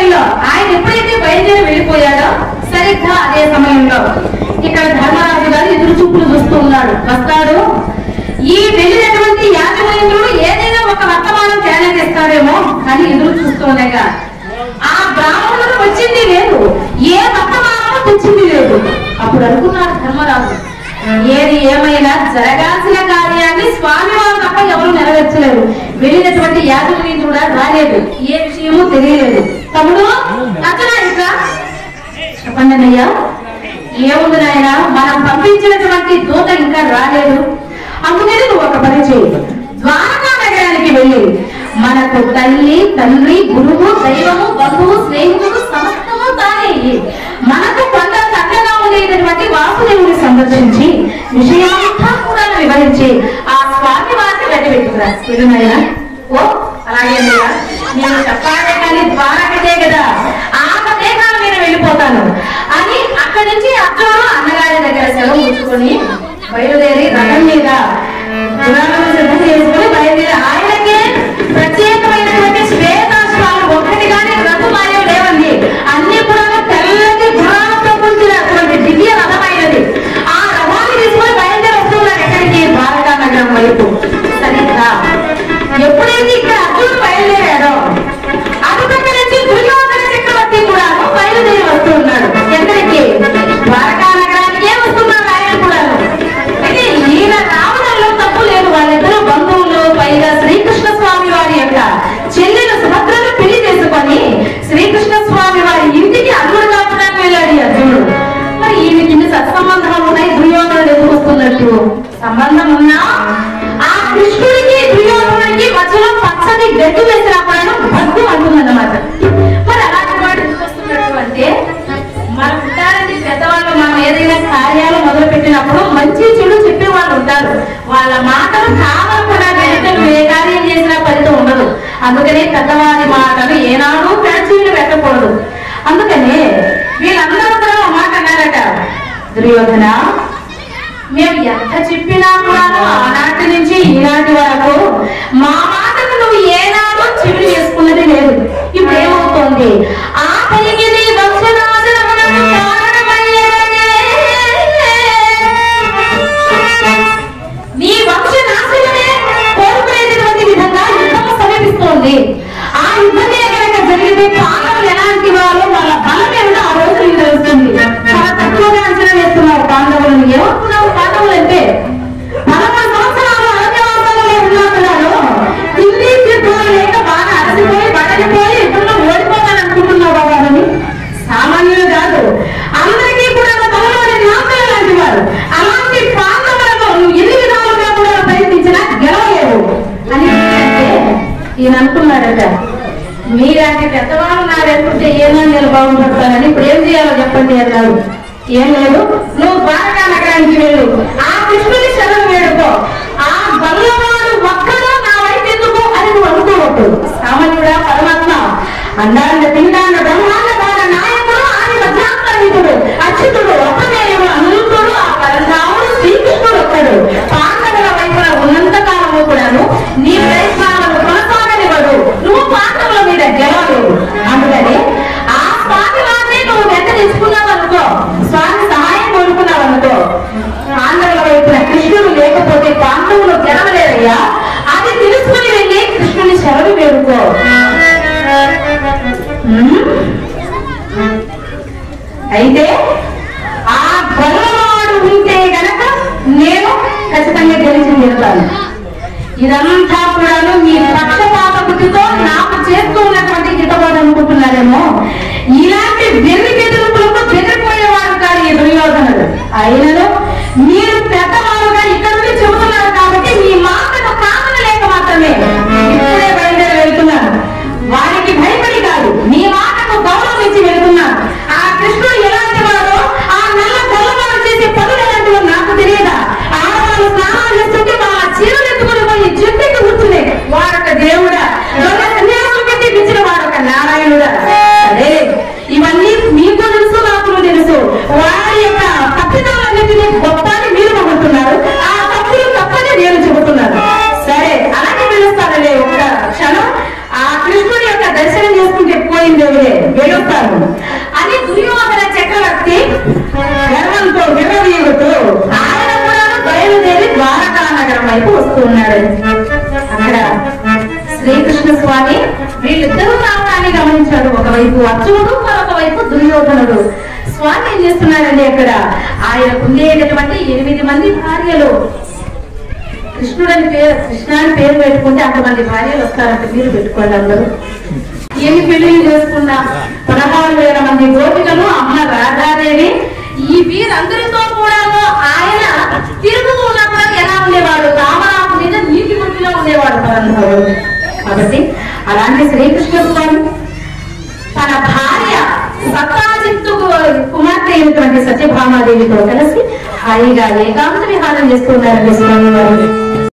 సమయంలో ఆయన ఎప్పుడైతే బయలుదేరి వెళ్ళిపోయాడో సరిగ్గా అదే సమయంలో ఇక్కడ ధర్మరాజు గారు ఎదురు చూపులు చూస్తూ ఉన్నాడు వస్తాడు ఈ వెళ్ళినటువంటి యాజమాన్యుడు ఏదైనా ఒక వర్తమానం తేనెస్తాడేమో అని ఎదురు చూస్తూ ఉండగా ఆ బ్రాహ్మణుడు వచ్చింది లేదు ఏ వర్తమానము తెచ్చింది లేదు అప్పుడు అనుకున్నాడు ధర్మరాజు ఏది ఏమైనా జరగాల్సిన కార్యాన్ని స్వామి వారు తప్ప ఎవరు నెరవేర్చలేరు వెళ్ళినటువంటి యాదవుని కూడా రాలేదు ఏ విషయమూ తెలియలేదు తమ్ముడు అక్కడ ఇక చెప్పండి అన్నయ్య ఏముంది నాయన మనం పంపించినటువంటి దూత ఇంకా రాలేదు అందుకని నువ్వు ఒక పని చేయి ద్వారకా నగరానికి వెళ్ళి మనకు తల్లి తండ్రి గురువు దైవము బంధువు స్నేహితుడు సమస్తము తానే మనకు కొంత చక్కగా ఉండేటటువంటి వాసుదేవుని సందర్శించి విషయమంతా కూడా వివరించి ఆ స్వామి వారిని వెంటబెట్టుకురా విడునాయన ఓ అలాగే అన్నయ్య నేను చెప్పాలే కానీ ద్వారకటే కదా ఆ దేహాల మీద వెళ్ళిపోతాను అని అక్కడి నుంచి అర్జునుడు అన్నగారి దగ్గర సెలవు తీసుకొని బయలుదేరి రథం మీద పురాణం సిద్ధం చేసుకుని బయలుదేరి ఆయనకే ప్రత్యేకమైనటువంటి శ్వేతాశ్వాలు ఒక్కటి కానీ రథమాయం లేవండి అన్ని కూడా తెల్లటి గుణాలతో కూర్చున్నటువంటి దివ్య రథమైనది ఆ రథాన్ని తీసుకొని బయలుదేరి వస్తున్నారు ఎక్కడికి ద్వారకా నగరం వైపు సరిగ్గా ఎప్పుడైతే ఇక్కడ అర్జునుడు బయలుదేరాడో అటుపక్క నుంచి దుర్యోధన చక్రవర్తి కూడా బయలుదేరి వస్తున్నాడు ఎక్కడికి ద్వారకా నగరానికే వస్తున్నాడు ఆయన కూడా అయితే ఈయన రావడంలో తప్పు లేదు వాళ్ళిద్దరు బంధువులు పైగా శ్రీకృష్ణ స్వామి వారి యొక్క చెల్లెలు సుభద్రను పెళ్లి చేసుకొని శ్రీకృష్ణ స్వామి వారి ఇంటికి అల్లుడు కాపడానికి వెళ్ళాడు ఈ అర్జునుడు మరి ఈయనకి ఇన్ని సత్సంబంధాలు ఉన్నాయి దుర్యోధనుడు ఎందుకు వస్తున్నట్టు సంబంధం ఉన్నా ఆ కృష్ణుడికి దుర్యోధనుడికి మధ్యలో పచ్చని గడ్డు వేసినప్పుడు భక్తు అంటుందన్నమాట మరి అలాంటి వాడు ఎందుకు వస్తున్నట్టు అంటే మన ఉంటారండి పెద్దవాళ్ళు మనం ఏదైనా కార్యాలు మొదలు పెట్టినప్పుడు మంచి చెడు చెప్పే వాళ్ళు ఉంటారు వాళ్ళ మాటలు కావాలకుండా వెంటనే నువ్వు ఏ కార్యం చేసినా ఫలితం ఉండదు అందుకనే పెద్దవారి మాటలు ఏనాడు పెడచీలు పెట్టకూడదు అందుకనే వీళ్ళందరూ కూడా ఒక మాట అన్నారట దుర్యోధన మేము ఎంత చెప్పినా కూడా ఆనాటి నుంచి ఈనాటి వరకు మా మాటకు నువ్వు ఏనాడు చెవి చేసుకున్నది లేదు ఇప్పుడు ఏమవుతోంది ఆ కలిగిన వంశనాశనమునకు కారణమయ్యేదే. నీ వంశ నాశనమే కోరుకునేటటువంటి విధంగా యుద్ధము సమీపిస్తోంది ఆ యుద్ధమే కనుక జరిగితే పాండవులు ఎలాంటి వారో వాళ్ళ బలం ఏమిటో ఆ రోజు నీకు తెలుస్తుంది చాలా తక్కువగా అంచనా వేస్తున్నారు పాండవులను ఏమనుకున్నావు పాండవులు అంటే పదకొండు సంవత్సరాలు అరణ్యవాసంలో ఉన్నట్టున్నారు తిండి తిరుగులు లేక బాగా అలసిపోయి బడలిపోయి యుద్ధంలో ఓడిపోతాను అనుకుంటున్నావు బాబాని సామాన్యులు కాదు అందరికీ కూడా తమలోని నాశనం లాంటి వారు అలాంటి పాండవులను నువ్వు ఎన్ని విధాలుగా కూడా ప్రయత్నించినా గెలవలేవు అని అంటే ఈయన అనుకున్నాడట మీలాంటి పెద్దవాళ్ళు నా వెళ్తుంటే ఏమో నేను బాగుపడతానని ఇప్పుడు ఏం చేయాలో చెప్పండి అన్నాడు ఏం లేదు నువ్వు ద్వారకా నగరానికి వెళ్ళు ఆ కృష్ణుని శరణు వేడుకో ఆ బల్లవాడు ఒక్కడో నా వైపు ఎందుకు అని నువ్వు అనుకోవద్దు సామాన్యుడా పరమాత్మ అండాండ పిండాండ బ్రహ్మాండ బాల నాయకుడు ఆది మధ్యాంతరహితుడు అచ్యుతుడు అపమేయుడు అనంతుడు ఆ పరధాముడు శ్రీకృష్ణుడు ఒక్కడు పాండవుల వైపున ఉన్నంత కాలము కూడాను నీ ప్రయత్నాలను కొనసాగనివ్వడు నువ్వు పాండవుల మీద గెలవలేవు అందుకని ఆ స్వామి వారిని నువ్వు వెంట తీసుకున్నావు అనుకో స్వామి సహాయం కోరుకున్నావు అనుకో పాండవుల వైపున కృష్ణుడు లేకపోతే పాండవులు గెలవలేరయ్యా అది తెలుసుకుని వెళ్ళి కృష్ణుని శరణు వేడుకో హ్మ్? అయితే ఆ బలవాడు ఉంటే గనక నేను ఖచ్చితంగా గెలిచి తీరుతాను ఇదంతా కూడాను మీ పక్షపాత బుద్ధితో నాకు చేస్తూ ఉన్నటువంటి హితబోధ అనుకుంటున్నారేమో ఇలాంటి వెర్రి బెదిరింపులకు బెదిరిపోయేవారు కాదు ఈ దుర్యోధనుడు అయినను మీరు పెద్దవారుగా ఇక్కడ నుండి చెబుతున్నారు కాబట్టి మీ మాటకు కాదన లేక మాత్రమే ఇప్పుడే బయలుదేరి వెళ్తున్నాను వారికి భయపడి కాదు మీ మాటకు గౌరవం ఇచ్చి వెళ్తున్నాను ఆ కృష్ణుడు ఎలాంటి వాడో ఆ నల్ల గొల్లవాడు చేసే పనులు ఎలాంటి వాడు నాకు తెలియదా ఆడవాళ్ళు స్నానాలు చేస్తుంటే వాళ్ళ చీరలు ఎత్తుకుని పోయి చెట్టుకి కూర్చునే వాడొక దేవుడా దొంగ పోయింది ఎవరే గెలుస్తాను అని దుర్యోధన చక్రవర్తి గర్వంతో విర్రవీగుతూ ఆయన కూడా బయలుదేరి ద్వారకా నగరం వైపు వస్తున్నాడు అక్కడ శ్రీకృష్ణ స్వామి వీళ్ళిద్దరూ రావడాన్ని గమనించాడు ఒకవైపు అర్జునుడు మరొక వైపు దుర్యోధనుడు స్వామి ఏం చేస్తున్నాడండి అక్కడ ఆయనకు ఉండేటటువంటి ఎనిమిది మంది భార్యలు కృష్ణుడని పేరు కృష్ణ అని పేరు పెట్టుకుంటే అంతమంది భార్యలు వస్తారంటే మీరు పెట్టుకోండి అందరూ ఎన్ని పెళ్లిళ్ళు చేసుకున్నా పదహారు వేల మంది గోపికలు అమ్మ రాధాదేవి ఈ వీరందరితో కూడా ఆయన తిరుగుతూ ఉన్నప్పుడు ఎలా ఉండేవాడు రామరాజు మీద నీటి గుంటిలో ఉండేవాడు పరంధరుడు కాబట్టి అలాంటి శ్రీకృష్ణ స్వామి తన భార్య సత్రాజిత్తు కుమార్తె అయినటువంటి సత్యభామాదేవితో కలిసి హాయిగా ఏకాంత విహారం చేస్తున్నారండి స్వామి వారు